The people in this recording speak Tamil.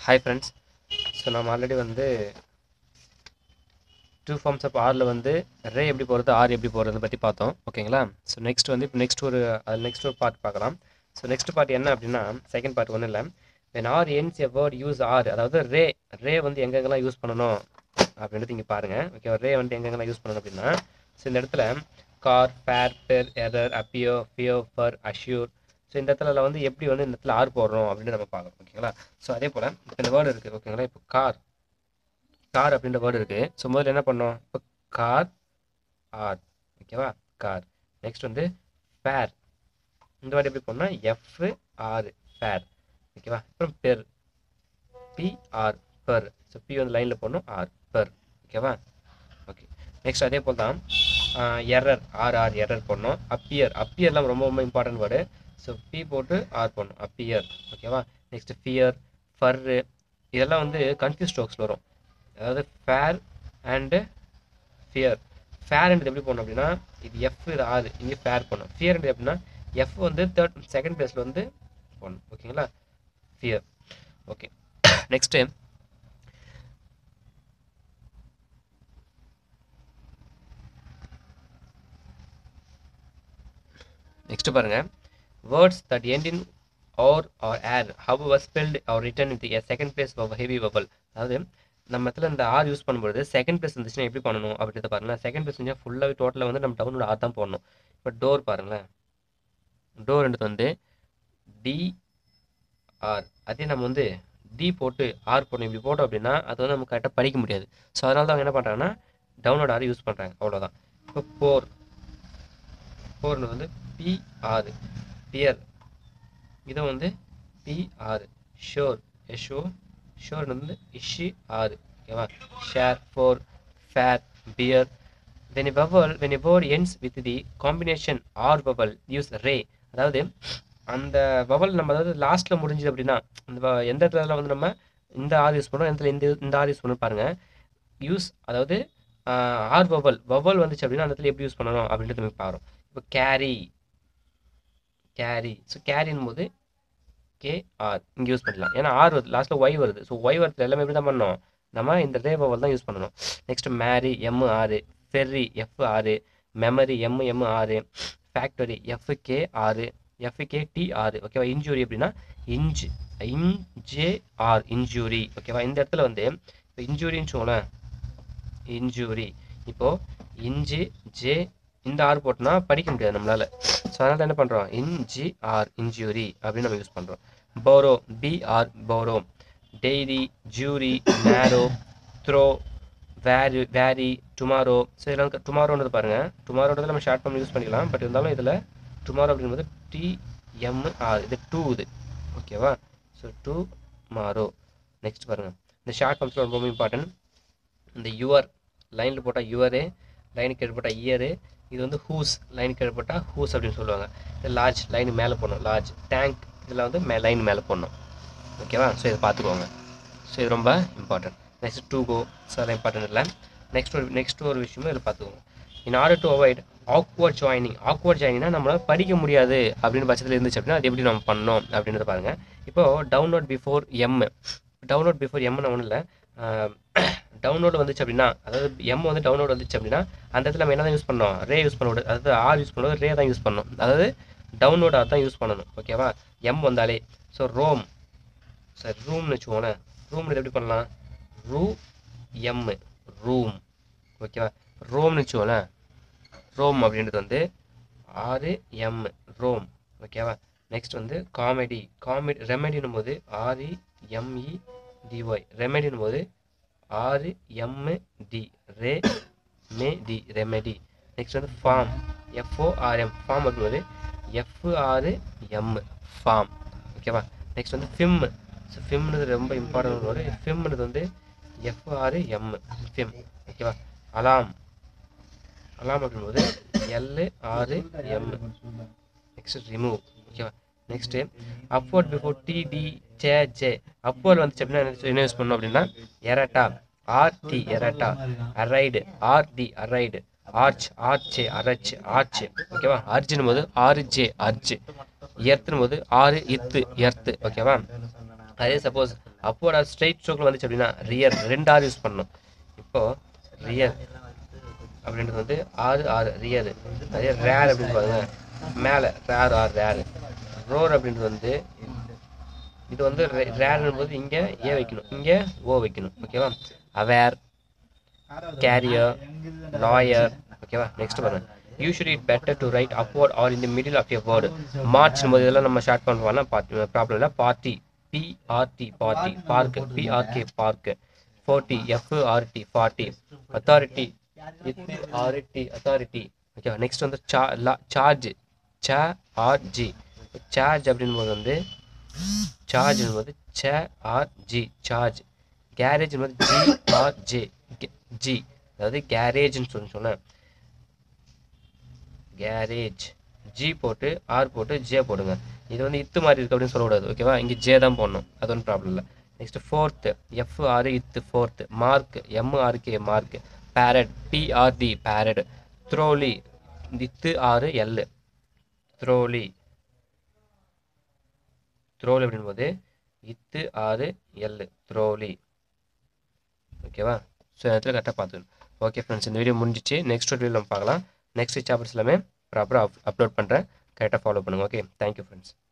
ஹாய் ஃப்ரெண்ட்ஸ் ஸோ நம்ம ஆல்ரெடி வந்து டூ ஃபார்ம்ஸ் ஆஃப் ஆரில் வந்து ரே எப்படி போகிறது ஆர் எப்படி போகிறது பற்றி பார்த்தோம் ஓகேங்களா ஸோ நெக்ஸ்ட் வந்து இப்போ நெக்ஸ்ட் ஒரு அது நெக்ஸ்ட் ஒரு பார்ட் பார்க்கலாம் ஸோ நெக்ஸ்ட் பார்ட் என்ன அப்படின்னா செகண்ட் பார்ட் ஒன்றும் இல்லை when R ends a word use R அதாவது ரே ரே வந்து எங்கெங்கெல்லாம் யூஸ் பண்ணணும் அப்படின்றது இங்கே பாருங்கள் ஓகே ரே வந்து எங்கெங்கெல்லாம் யூஸ் பண்ணணும் அப்படின்னா ஸோ இந்த இடத்துல கார் ஃபேர் பெர் எரர் அப்பியோ ஃபியோ ஃபர் அஷ்யூர் ஸோ இந்த இடத்துல வந்து எப்படி வந்து இந்த இடத்துல ஆர் போடுறோம் அப்படின்னு நம்ம பார்க்கணும் ஓகேங்களா ஸோ அதே போல் இப்போ இந்த வேர்டு இருக்குது ஓகேங்களா இப்போ கார் கார் அப்படின்ற வேர்டு இருக்குது ஸோ முதல்ல என்ன பண்ணோம் இப்போ கார் ஆர் ஓகேவா கார் நெக்ஸ்ட் வந்து ஃபேர் இந்த வேர்டு எப்படி பண்ணால் எஃப் ஆர் ஃபேர் ஓகேவா அப்புறம் per PR per so P வந்து லைனில் போடணும் ஆர் பெர் ஓகேவா ஓகே நெக்ஸ்ட் அதே போல் தான் எரர் ஆர் ஆர் எரர் போடணும் அப்பியர் அப்பியர்லாம் ரொம்ப ரொம்ப இம்பார்ட்டன்ட் வேர்டு ஸோ பி போட்டு ஆர் போடணும் அப்பியர் ஓகேவா நெக்ஸ்ட் ஃபியர் ஃபர்ரு இதெல்லாம் வந்து கன்ஃபியூஸ் ஸ்ட்ரோக்ஸ் வரும் அதாவது ஃபேர் அண்டு ஃபியர் ஃபேர்ன்றது எப்படி போடணும் அப்படின்னா இது எஃப் இது ஆறு இங்கே ஃபேர் பண்ணணும் ஃபியர்ன்றது எப்படின்னா எஃப் வந்து தேர்ட் செகண்ட் பிளேஸில் வந்து போடணும் ஓகேங்களா ஃபியர் ஓகே நெக்ஸ்ட்டு நெக்ஸ்ட் பாருங்க words that end in R R air how was spelled or written in the a second place of a heavy vowel அதாவது நம்ம இடத்துல இந்த ஆர் யூஸ் பண்ணும்போது செகண்ட் பிளேஸ் இருந்துச்சுன்னா எப்படி பண்ணணும் அப்படின்றத பாருங்களேன் செகண்ட் பிளேஸ் இருந்துச்சுன்னா ஃபுல்லாகவே டோட்டலாக வந்து நம்ம டவுனோட ஆர் தான் போடணும் இப்போ டோர் பாருங்களேன் டோர்ன்றது வந்து டி ஆர் அதே நம்ம வந்து டி போட்டு ஆர் போடணும் இப்படி போட்டோம் அப்படின்னா அது வந்து நம்ம கரெக்டாக படிக்க முடியாது ஸோ அதனால தான் அவங்க என்ன பண்ணுறாங்கன்னா டவுனோட ஆர் யூஸ் பண்ணுறாங்க அவ்வளோதான் இப்போ போர் போர்னு வந்து பிஆர் பியர் இதை வந்து பிஆர் ஷோர் எஷோ ஷோர் வந்து இஷி ஆறு ஓகேவா share four fair pear when vowel when a word ends with the combination R vowel use ray அதாவது அந்த வவல் நம்ம அதாவது லாஸ்ட்டில் முடிஞ்சுது அப்படின்னா அந்த வ- எந்த இடத்துல வந்து நம்ம இந்த ஆர் யூஸ் பண்ணுறோம் எந்த இடத்துல இந்த இந்த ஆர் யூஸ் பண்ணணும் பாருங்கள் யூஸ் அதாவது ஆர் வவல் வவல் வந்துச்சு அப்படின்னா அந்த இடத்துல எப்படி யூஸ் பண்ணணும் அப்படின்றது நம்ம பார்க்குறோம் இப்போ கேரி கேரி ஸோ கேரின் போது கேஆர் இங்கே யூஸ் பண்ணிக்கலாம் ஏன்னா ஆர் வருது லாஸ்ட்டில் ஒய் வருது ஸோ ஒய் வரது எல்லாமே எப்படி தான் பண்ணணும் நம்ம இந்த ரே வவல் தான் யூஸ் பண்ணணும் next marry M R ferry F R memory M M R factory F K R F K T R ஓகேவா இன்ஜூரி அப்படின்னா இன்ஜ் இன்ஜே ஆர் இன்ஜூரி ஓகேவா இந்த இடத்துல வந்து இப்போ இன்ஜூரின்னு சொல்லுவேன் இன்ஜூரி இப்போது இன்ஜி ஜே இந்த ஆர் போட்டோம்னா படிக்க முடியாது நம்மளால ஸோ அதனால என்ன பண்ணுறோம் இன்ஜி ஆர் இன்ஜூரி அப்படின்னு நம்ம யூஸ் பண்ணுறோம் borrow BR borrow dairy jury narrow throw very very tomorrow so இதெல்லாம் டுமாரோன்றது பாருங்கள் டுமாரோன்றது நம்ம ஷார்ட் ஃபார்ம் யூஸ் பண்ணிக்கலாம் பட் இருந்தாலும் இதில் டுமாரோ அப்படின்றது டி எம் ஆர் இது டூ இது ஓகேவா ஸோ டூ மாரோ நெக்ஸ்ட் பாருங்கள் இந்த ஷார்ட் ஃபார்ம்ஸ் ரொம்ப இம்பார்ட்டன்ட் இந்த யுவர் லைனில் போட்டால் யுவரு லைனுக்கு கீழே போட்டால் இயரு இது வந்து ஹூஸ் லைனுக்கு கீழே போட்டால் ஹூஸ் அப்படின்னு சொல்லுவாங்க இது லார்ஜ் லைன் மேலே போடணும் லார்ஜ் டேங்க் இதில் வந்து மே லைன் மேலே போடணும் ஓகேவா ஸோ இதை பார்த்துக்கோங்க ஸோ இது ரொம்ப important next to go so அதெல்லாம் இம்பார்ட்டன்ட் இல்லை நெக்ஸ்ட் ஒரு நெக்ஸ்ட் ஒரு விஷயமும் இதில் பார்த்துக்கோங்க in order to avoid awkward joining awkward ஜாயினிங்னா நம்மளால் படிக்க முடியாது அப்படின்னு பட்சத்தில் இருந்துச்சு அப்படின்னா அது எப்படி நம்ம பண்ணோம் அப்படின்றத பாருங்கள் இப்போது download before M download before எம்னு ஒன்றும் இல்லை டவுன்லோடு வந்துச்சு அப்படின்னா அதாவது எம் வந்து டவுன்லோட் வந்துச்சு அப்படின்னா அந்த இடத்துல நம்ம என்ன தான் யூஸ் பண்ணோம் ரே யூஸ் பண்ண கூடாது அதாவது ஆர் யூஸ் பண்ணும்போது ரே தான் யூஸ் பண்ணணும் அதாவது டவுன்லோட் தான் யூஸ் பண்ணணும் ஓகேவா எம் வந்தாலே ஸோ ரோம் சார் ரூம்னு வச்சுக்கோங்களேன் ரூம் எப்படி பண்ணலாம் ரூ எம் ரூம் ஓகேவா ரோம்னு வச்சுக்கோங்களேன் ரோம் அப்படின்றது வந்து ஆறு எம் ரோம் ஓகேவா நெக்ஸ்ட் வந்து காமெடி காமெடி ரெமெடினும் போது ஆர்இ எம்இ டிஒய் ரெமெடினும் போது R M D ray may D remedy next வந்து ஃபார்ம் எஃப்ஓஆர்எம் ஃபார்ம் அப்படின்போது எஃப்ஆர் எம் ஃபார்ம் ஓகேவா நெக்ஸ்ட் வந்து ஃபிம் ஸோ ஃபிம்னது ரொம்ப இம்பார்ட்டன்ட் ஒரு ஃபிம்னது வந்து எஃப்ஆர் எம் ஃபிம் ஓகேவா அலாம் அலாம் அப்படின்போது L R M next remove ஓகேவா next upward before T D J J upward வந்துச்சு அப்படின்னா என்ன என்ன யூஸ் பண்ணணும் அப்படின்னா எரட்டா ஆர்டி எரட்டா அரைடு ஆர்டி அரைடு ஆர்ச் ஆர்ச்சே அரச் ஆர்ச் ஓகேவா அர்ஜுன் போது ஆறு ஜே அர்ஜ் எர்த்துன்னு போது ஆறு இத்து எர்த்து ஓகேவா அதே சப்போஸ் அப்போட ஸ்ட்ரைட் ஸ்ட்ரோக்கில் வந்துச்சு அப்படின்னா ரியர் ரெண்டு ஆறு யூஸ் பண்ணணும் இப்போ ரியர் அப்படின்றது வந்து ஆறு ஆறு ரியர் அதே ரேர் அப்படின்னு பாருங்க மேலே ரேர் ஆர் ரேர் ரோர் அப்படின்றது வந்து இது வந்து ரேர்னும் போது இங்கே ஏ வைக்கணும் இங்கே ஓ வைக்கணும் ஓகேவா அவேர் கேரியர் லாயர் ஓகேவா நெக்ஸ்ட் பாருங்க usually it better to write upward R in the middle of your word march போது இதெல்லாம் நம்ம ஷார்ட் பண்ணுவோம்னா ப்ராப்ளம் இல்லை party P R T party park P R K park forty F R T forty authority R T authority ஓகேவா நெக்ஸ்ட் வந்து சா சார்ஜ் ச ஆர்ஜி சார்ஜ் அப்படின் போது வந்து சார்ஜ் என்பது CH R G charge garage என்பது ஜி ஆர் ஜே ஜி அதாவது கேரேஜ்னு சொல்லி சொன்னேன் கேரேஜ் ஜி போட்டு ஆர் போட்டு ஜே போடுங்க இது வந்து இத்து மாதிரி இருக்கு அப்படின்னு சொல்லக்கூடாது ஓகேவா இங்கே ஜே தான் போடணும் அது ஒன்றும் ப்ராப்ளம் இல்லை next fourth F R ith fourth mark M R K mark parrot P R T parrot thoroughly ith R L த்ரோலி த்ரோலி அப்படின்போது இத்து ஆறு எல் த்ரோலி ஓகேவா ஸோ இடத்துல கரெக்டாக பார்த்துக்கணும் ஓகே ஃப்ரெண்ட்ஸ் இந்த வீடியோ முடிஞ்சிச்சு நெக்ஸ்ட் வீடியோ நம்ம பார்க்கலாம் நெக்ஸ்ட் சாப்டர்ஸ் எல்லாமே ப்ராப்பராக அப்லோட் பண்ணுறேன் கரெக்டாக ஃபாலோ பண்ணுங்கள் ஓகே தேங்க்யூ ஃப்ரெண்ட்ஸ்